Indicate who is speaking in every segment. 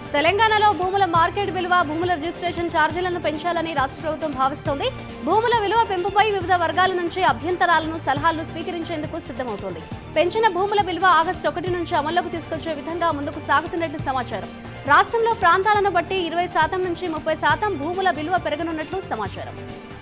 Speaker 1: తెలంగాణలో భూముల మార్కెట్ విలువ భూముల రిజిస్ట్రేషన్ ఛార్జీలను పెంచాలని రాష్ట్ర ప్రభుత్వం భావిస్తోంది భూముల విలువ పెంపుపై వివిధ వర్గాల నుంచి అభ్యంతరాలను సలహాలు స్వీకరించేందుకు సిద్ధమవుతోంది పెంచిన భూముల విలువ ఆగస్టు ఒకటి నుంచి అమల్లోకి తీసుకొచ్చే విధంగా ముందుకు సాగుతున్నట్లు సమాచారం రాష్ట్రంలో ప్రాంతాలను బట్టి ఇరవై శాతం నుంచి ముప్పై శాతం భూముల విలువ పెరగనున్నట్లు సమాచారం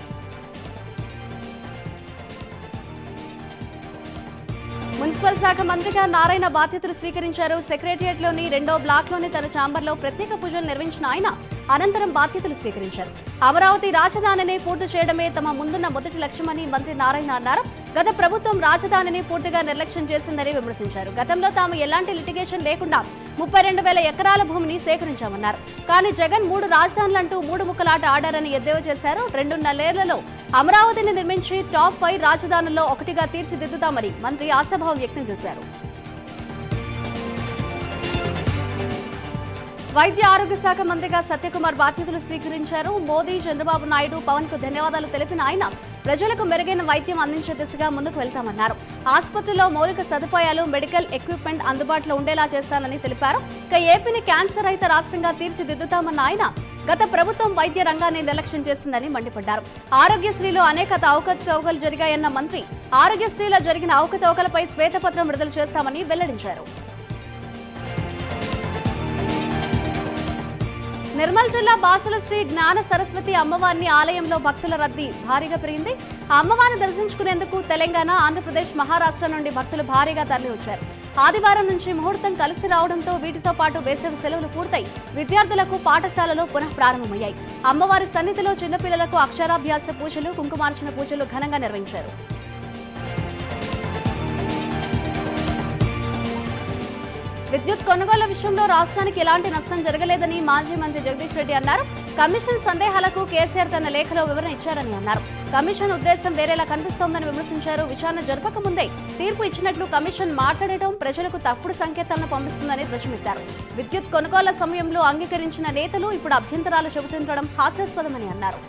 Speaker 1: మున్సిపల్ శాఖ మంత్రిగా నారాయణ బాధ్యతలు స్వీకరించారు సెక్రటరియట్ లోని రెండో బ్లాక్ లోని తన ఛాంబర్లో ప్రత్యేక పూజలు నిర్వహించిన ఆయన అనంతరం బాధ్యతలు స్వీకరించారు అమరావతి రాజధానిని పూర్తి చేయడమే తమ ముందున్న మొదటి లక్ష్యమని మంత్రి నారాయణ అన్నారు గత ప్రభుత్వం రాజధానిని పూర్తిగా నిర్లక్ష్యం చేసిందని విమర్శించారు గతంలో తాము ఎలాంటి లిటిగేషన్ లేకుండా ముప్పై రెండు వేల ఎకరాల భూమిని సేకరించామన్నారు కానీ జగన్ మూడు రాజధానులంటూ మూడు ముక్కలాట ఆడారని ఎద్దేవా చేశారు రెండున్నరేళ్లలో అమరావతిని నిర్మించి టాప్ ఫైవ్ రాజధానుల్లో ఒకటిగా తీర్చిదిద్దుతామని మంత్రి ఆశాభావం వ్యక్తం చేశారు వైద్య ఆరోగ్య శాఖ మంత్రిగా సత్యకుమార్ బాధ్యతలు స్వీకరించారు మోదీ చంద్రబాబు నాయుడు పవన్ కు ధన్యవాదాలు తెలిపిన ఆయన ప్రజలకు మెరుగైన వైద్యం అందించే దిశగా ముందుకు వెళ్తామన్నారు ఆసుపత్రిలో మౌలిక సదుపాయాలు మెడికల్ ఎక్విప్మెంట్ అందుబాటులో ఉండేలా చేస్తానని తెలిపారు ఇక ఏపీని క్యాన్సర్ రహిత రాష్ట్రంగా తీర్చిదిద్దుతామన్న ఆయన గత ప్రభుత్వం వైద్య రంగాన్ని నిర్లక్ష్యం చేసిందని మండిపడ్డారు ఆరోగ్యశ్రీలో అనేక అవకతవకలు జరిగాయన్న మంత్రి ఆరోగ్యశ్రీలో జరిగిన అవకతవకలపై శ్వేతపత్రం విడుదల చేస్తామని వెల్లడించారు నిర్మల్ జిల్లా బాసల శ్రీ జ్ఞాన సరస్వతి అమ్మవారిని ఆలయంలో భక్తుల రద్దీ భారీగా పెరిగింది ఆ అమ్మవారిని దర్శించుకునేందుకు తెలంగాణ ఆంధ్రప్రదేశ్ మహారాష్ట్ర నుండి భక్తులు భారీగా తరలివచ్చారు ఆదివారం నుంచి ముహూర్తం కలిసి రావడంతో వీటితో పాటు వేసవి సెలవులు పూర్తయి విద్యార్థులకు పాఠశాలలు పునః ప్రారంభమయ్యాయి అమ్మవారి సన్నిధిలో చిన్నపిల్లలకు అక్షరాభ్యాస పూజలు కుంకుమార్చన పూజలు ఘనంగా నిర్వహించారు విద్యుత్ కొనుగోళ్ల విషయంలో రాష్ట్రానికి ఎలాంటి నష్టం జరగలేదని మాజీ మంత్రి జగదీష్ రెడ్డి అన్నారు కమిషన్ సందేహాలకు కేసీఆర్ తన లేఖలో వివరణ ఇచ్చారని అన్నారు కమిషన్ ఉద్దేశం వేరేలా కనిపిస్తోందని విమర్శించారు విచారణ జరపక ముందే తీర్పు ఇచ్చినట్లు కమిషన్ మాట్లాడటం ప్రజలకు తప్పుడు సంకేతాలను పంపిస్తుందని ధ్వజమెత్తారు విద్యుత్ కొనుగోళ్ల సమయంలో అంగీకరించిన నేతలు ఇప్పుడు అభ్యంతరాలు చెబుతుండడం హాస్యాస్పదమని అన్నారు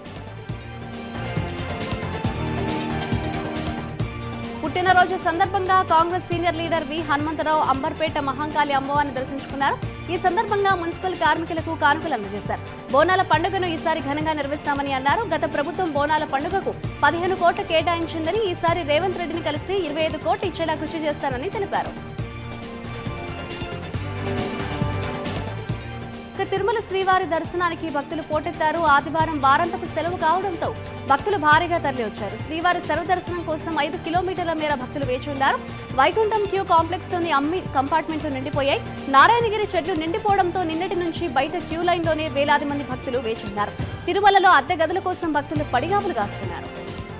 Speaker 1: పుట్టినరోజు సందర్భంగా Congress senior leader V Hanumantharao Amberpet Mahankali అమ్మవారిని దర్శించుకున్నారు ఈ సందర్భంగా మున్సిపల్ కార్మికులకు కానుకలు అందజేశారు బోనాల పండుగను ఈసారి ఘనంగా నిర్వహిస్తామని అన్నారు గత ప్రభుత్వం బోనాల పండుగకు పదిహేను కోట్లు కేటాయించిందని ఈసారి రేవంత్ రెడ్డిని కలిసి ఇరవై ఐదు కోట్లు ఇచ్చేలా కృషి చేస్తారని తెలిపారు ఇక తిరుమల శ్రీవారి దర్శనానికి భక్తులు పోటెత్తారు ఆదివారం వారాంతపు సెలవు కావడంతో భక్తులు భారీగా తరలివచ్చారు శ్రీవారి సర్వదర్శనం కోసం ఐదు కిలోమీటర్ల మేర భక్తులు వేచి ఉన్నారు వైకుంఠం క్యూ కాంప్లెక్స్ లోని అమ్మి కంపార్ట్మెంట్లు నిండిపోయాయి నారాయణగిరి చెట్లు నిండిపోవడంతో నిన్నటి నుంచి బయట క్యూ లైన్లోనే వేలాది మంది భక్తులు వేచి ఉన్నారు తిరుమలలో అద్దె గదుల కోసం భక్తులు పడిగాపులు కాస్తున్నారు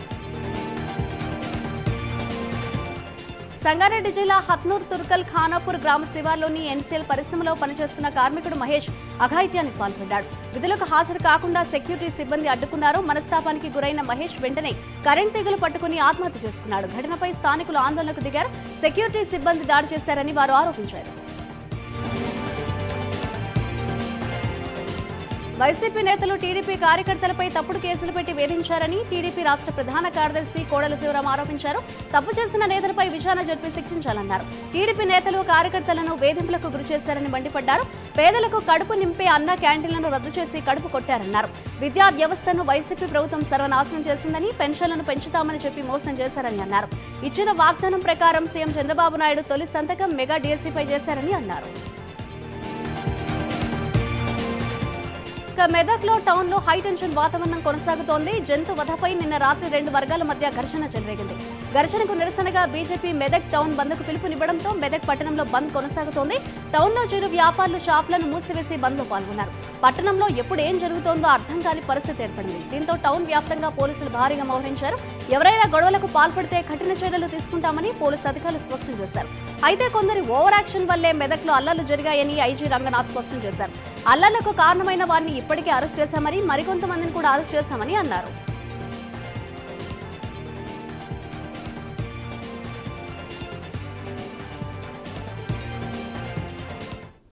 Speaker 1: సంగారెడ్డి జిల్లా హత్నూర్ తుర్కల్ ఖానాపూర్ గ్రామ శివార్లోని ఎన్సీఎల్ పరిశ్రమలో పనిచేస్తున్న కార్మికుడు మహేష్ అఘాయిత్యానికి పాల్పడ్డాడు విధులకు హాజరు కాకుండా సెక్యూరిటీ సిబ్బంది అడ్డుకున్నారు మనస్తాపానికి గురైన మహేష్ వెంటనే కరెంట్ తీగలు పట్టుకుని ఆత్మహత్య చేసుకున్నాడు ఘటనపై స్థానికులు ఆందోళనకు దిగారు సెక్యూరిటీ సిబ్బంది దాడి చేశారని వారు ఆరోపించారు వైసీపీ నేతలు టీడీపీ కార్యకర్తలపై తప్పుడు కేసులు పెట్టి వేధించారని టీడీపీ రాష్ట్ర ప్రధాన కార్యదర్శి కోడల శివరాం ఆరోపించారు తప్పు చేసిన నేతలపై విచారణ జరిపి శిక్షించాలన్నారు టీడీపీ నేతలు కార్యకర్తలను వేధింపులకు గురిచేశారని మండిపడ్డారు పేదలకు కడుపు నింపే అన్న క్యాంటీన్లను రద్దు చేసి కడుపు కొట్టారన్నారు విద్యా వ్యవస్థను వైసీపీ ప్రభుత్వం సర్వనాశనం చేసిందని పెన్షన్లను పెంచుతామని చెప్పి మోసం చేశారని అన్నారు ఇచ్చిన వాగ్దానం ప్రకారం సీఎం చంద్రబాబు నాయుడు తొలి సంతకం మెగా డీఎస్సీపై చేశారని అన్నారు ఇక మెదక్లో టౌన్ లో హై టెన్షన్ వాతావరణం కొనసాగుతోంది జంతు వధపై నిన్న రాత్రి రెండు వర్గాల మధ్య ఘర్షణ చెలరేగింది ఘర్షణకు నిరసనగా బీజేపీ మెదక్ టౌన్ బంద్కు పిలుపునివ్వడంతో మెదక్ పట్టణంలో బంద్ కొనసాగుతోంది టౌన్లో చిరు వ్యాపారులు షాపులను మూసివేసి బంద్లో పాల్గొన్నారు పట్టణంలో ఎప్పుడు ఏం జరుగుతోందో అర్థం కాని పరిస్థితి ఏర్పడింది దీంతో టౌన్ వ్యాప్తంగా పోలీసులు భారీగా మోహరించారు ఎవరైనా గొడవలకు పాల్పడితే కఠిన చర్యలు తీసుకుంటామని పోలీసు అధికారులు స్పష్టం చేశారు అయితే కొందరి ఓవర్ యాక్షన్ వల్లే మెదక్లో అల్లర్లు జరిగాయని ఐజీ రంగనాథ్ స్పష్టం చేశారు అల్లర్లకు కారణమైన వారిని ఇప్పటికే అరెస్ట్ చేశామని మరికొంతమందిని కూడా అరెస్ట్ చేశామని అన్నారు